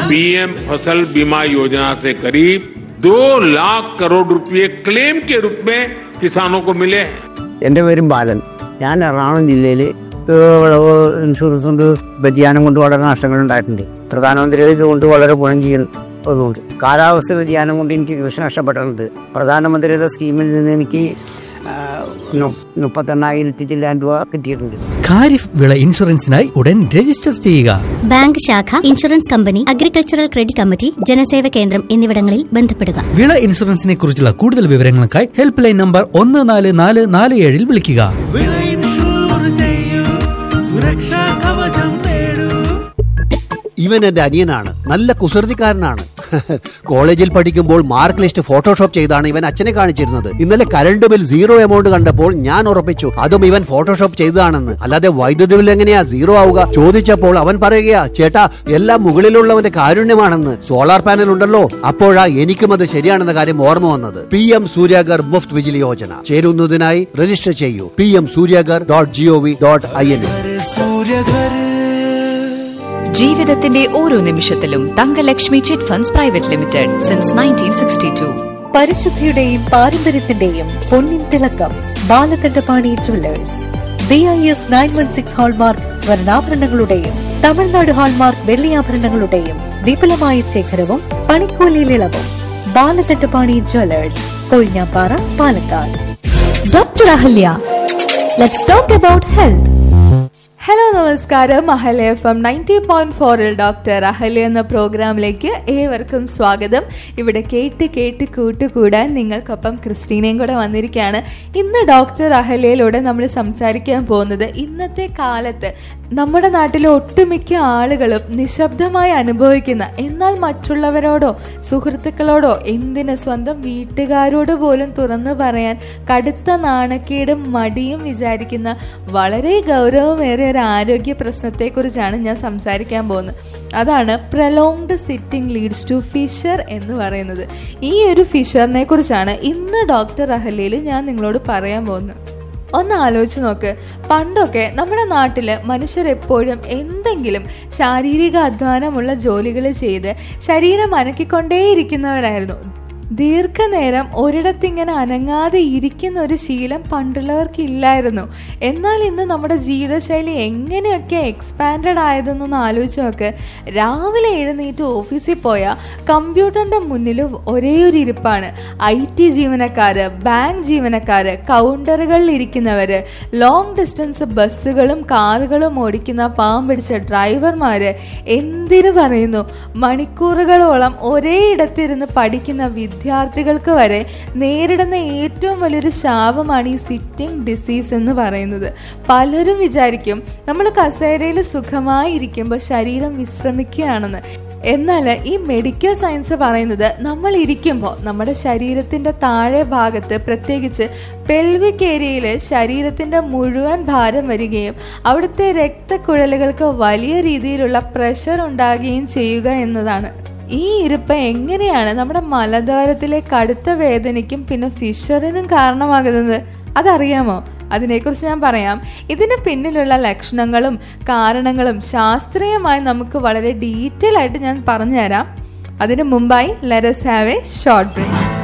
PM फसल बीमा योजना से करीब दो लाख करोड़ रुपए क्लेम के रूप में किसानों को मिले हैं എൻ്റെ പേരും ബാലൻ ഞാൻ എറണാകുളം ജില്ലയിൽ വിളവ് ഇൻഷുറൻസ് കൊണ്ട് വ്യതിയാനം കൊണ്ട് വളരെ നഷ്ടങ്ങൾ ഉണ്ടായിട്ടുണ്ട് പ്രധാനമന്ത്രിയുടെ ഇതുകൊണ്ട് വളരെ ഗുണം ചെയ്യുന്നതുകൊണ്ട് കാലാവസ്ഥ വ്യതിയാനം കൊണ്ട് എനിക്ക് കൃഷി നഷ്ടപ്പെട്ടിട്ടുണ്ട് പ്രധാനമന്ത്രിയുടെ സ്കീമിൽ നിന്ന് എനിക്ക് ആ, നു- മുപ്പത്തെണ്ണായിരത്തി ചില്ലാൻ രൂപ കിട്ടിയിട്ടുണ്ട് ഖാരിഫ് വിള ഇൻഷുറൻസിനായി ഉടൻ രജിസ്റ്റർ ചെയ്യുക ബാങ്ക് ശാഖ insurance company agricultural credit committee ജനസേവ കേന്ദ്രം എന്നിവിടങ്ങളിൽ ബന്ധപ്പെടുക വിള ഇൻഷുറൻസിനെ കുറിച്ചുള്ള കൂടുതൽ വിവരങ്ങൾക്കായി ഹെൽപ്പ് ലൈൻ നമ്പർ ഒന്ന് നാല് നാല് നാല് ഏഴിൽ വിളിക്കുക വിള ഇൻഷൂർ ചെയ്യൂ സുരക്ഷാ കവചം നേടൂ ഇവൻ എന്റെ അനിയനാണ് നല്ല കുസൃതിക്കാരനാണ് കോളേജിൽ പഠിക്കുമ്പോൾ മാർക്ക് ലിസ്റ്റ് ഫോട്ടോഷോപ്പ് ചെയ്താണ് ഇവൻ അച്ഛനെ കാണിച്ചിരുന്നത് ഇന്നലെ കറണ്ട് ബിൽ സീറോ എമൗണ്ട് കണ്ടപ്പോൾ ഞാൻ ഉറപ്പിച്ചു അതും ഇവൻ ഫോട്ടോഷോപ്പ് ചെയ്തതാണെന്ന് അല്ലാതെ വൈദ്യുതി ബിൽ എങ്ങനെയാ സീറോ ആവുക ചോദിച്ചപ്പോൾ അവൻ പറയുകയാ ചേട്ടാ എല്ലാം മുകളിലുള്ളവന്റെ കാരുണ്യമാണെന്ന് സോളാർ പാനൽ ഉണ്ടല്ലോ അപ്പോഴാ എനിക്കും അത് ശരിയാണെന്ന കാര്യം ഓർമ്മ വന്നത് പി എം സൂര്യാഗർ മുഫ്ത് വിജിലി യോജന ചേരുന്നതിനായി രജിസ്റ്റർ ചെയ്യൂ P M Suryaghar dot G O V dot I N Suryaghar ജീവിതത്തിന്റെ ഓരോ നിമിഷത്തിലും Thankalakshmi chit funds private limited since nineteen sixty two പരിശുദ്ധിയുടെയും പാരമ്പര്യത്തിന്റെയും പൊന്നിൻ തിളക്കം Balakandapani jewellers B I S nine one six hallmark സ്വർണ്ണാഭരണങ്ങളുടെയും തമിഴ്നാട് ഹാൾമാർക്ക് വെള്ളിയാഭരണങ്ങളുടെയും വിപുലമായ ശേഖരവും പണിക്കൂലിയിൽ ഇളവും Balakandapani jewellers Kozhinjampara Palakkad doctor Ahalya let's talk about health hello നമസ്കാരം Ahalya F M ninety point ഫോറിൽ ഡോക്ടർ അഹല്യ എന്ന പ്രോഗ്രാമിലേക്ക് ഏവർക്കും സ്വാഗതം ഇവിടെ കേട്ട് കേട്ട് കൂട്ടുകൂടാൻ നിങ്ങൾക്കൊപ്പം ക്രിസ്റ്റീനയും കൂടെ വന്നിരിക്കുകയാണ് ഇന്ന് ഡോക്ടർ അഹല്യയിലൂടെ നമ്മൾ സംസാരിക്കാൻ പോകുന്നത് ഇന്നത്തെ കാലത്ത് നമ്മുടെ നാട്ടിലെ ഒട്ടുമിക്ക ആളുകളും നിശബ്ദമായി അനുഭവിക്കുന്ന എന്നാൽ മറ്റുള്ളവരോടോ സുഹൃത്തുക്കളോടോ എന്തിന് സ്വന്തം വീട്ടുകാരോട് പോലും തുറന്നു പറയാൻ കടുത്ത നാണക്കേടും മടിയും വിചാരിക്കുന്ന വളരെ ഗൗരവമേറിയ ഒരു ആരോഗ്യ പ്രശ്നത്തെക്കുറിച്ചാണ് ഞാൻ സംസാരിക്കാൻ പോകുന്നത് അതാണ് prolonged sitting leads to fissure എന്ന് പറയുന്നത് ഈ ഒരു ഫിഷറിനെ കുറിച്ചാണ് ഇന്ന് ഡോക്ടർ അഹല്യയിൽ ഞാൻ നിങ്ങളോട് പറയാൻ പോകുന്നത് ഒന്ന് ആലോചിച്ച് നോക്ക് പണ്ടൊക്കെ നമ്മുടെ നാട്ടില് മനുഷ്യർ എപ്പോഴും എന്തെങ്കിലും ശാരീരിക അധ്വാനമുള്ള ജോലികൾ ചെയ്ത് ശരീരം അനക്കിക്കൊണ്ടേയിരിക്കുന്നവരായിരുന്നു ദീർഘനേരം ഒരിടത്തിങ്ങനെ അനങ്ങാതെ ഇരിക്കുന്ന ഒരു ശീലം പണ്ടുള്ളവർക്ക് ഇല്ലായിരുന്നു എന്നാൽ ഇന്ന് നമ്മുടെ ജീവിതശൈലി എങ്ങനെയൊക്കെ എക്സ്പാൻഡഡ് ആയതെന്നൊന്ന് ആലോചിച്ച് നോക്ക് രാവിലെ എഴുന്നേറ്റ് ഓഫീസിൽ പോയാൽ കമ്പ്യൂട്ടറിന്റെ മുന്നിൽ ഒരേ ഒരു ഇരിപ്പാണ് ഐ ടി ജീവനക്കാര് ബാങ്ക് ജീവനക്കാര് കൗണ്ടറുകളിൽ ഇരിക്കുന്നവര് ലോങ് ഡിസ്റ്റൻസ് ബസ്സുകളും കാറുകളും ഓടിക്കുന്ന പാവം പിടിച്ച ഡ്രൈവർമാര് എന്തിനു പറയുന്നു മണിക്കൂറുകളോളം ഒരേ ഇടത്തിരുന്ന് പഠിക്കുന്ന വിദ്യാർത്ഥികൾക്ക് വരെ നേരിടുന്ന ഏറ്റവും വലിയൊരു ശാപമാണ് ഈ സിറ്റിംഗ് ഡിസീസ് എന്ന് പറയുന്നത് പലരും വിചാരിക്കും നമ്മൾ കസേരയിൽ സുഖമായി ഇരിക്കുമ്പോൾ ശരീരം വിശ്രമിക്കുകയാണെന്ന് എന്നാൽ ഈ മെഡിക്കൽ സയൻസ് പറയുന്നത് നമ്മൾ ഇരിക്കുമ്പോൾ നമ്മുടെ ശരീരത്തിന്റെ താഴെ ഭാഗത്ത് പ്രത്യേകിച്ച് പെൽവിക് ഏരിയയിൽ ശരീരത്തിന്റെ മുഴുവൻ ഭാരം വരികയും അവിടുത്തെ രക്തക്കുഴലുകൾക്ക് വലിയ രീതിയിലുള്ള പ്രഷർ ഉണ്ടാകുകയും ചെയ്യുക എന്നതാണ് ഈ ഇരിപ്പ് എങ്ങനെയാണ് നമ്മുടെ മലദ്വാരത്തിലെ കടുത്ത വേദനയ്ക്കും പിന്നെ ഫിഷറിനും കാരണമാകുന്നത് അതറിയാമോ അതിനെക്കുറിച്ച് ഞാൻ പറയാം ഇതിന് പിന്നിലുള്ള ലക്ഷണങ്ങളും കാരണങ്ങളും ശാസ്ത്രീയമായി നമുക്ക് വളരെ ഡീറ്റെയിൽ ആയിട്ട് ഞാൻ പറഞ്ഞുതരാം അതിനു മുമ്പായി let's have a short break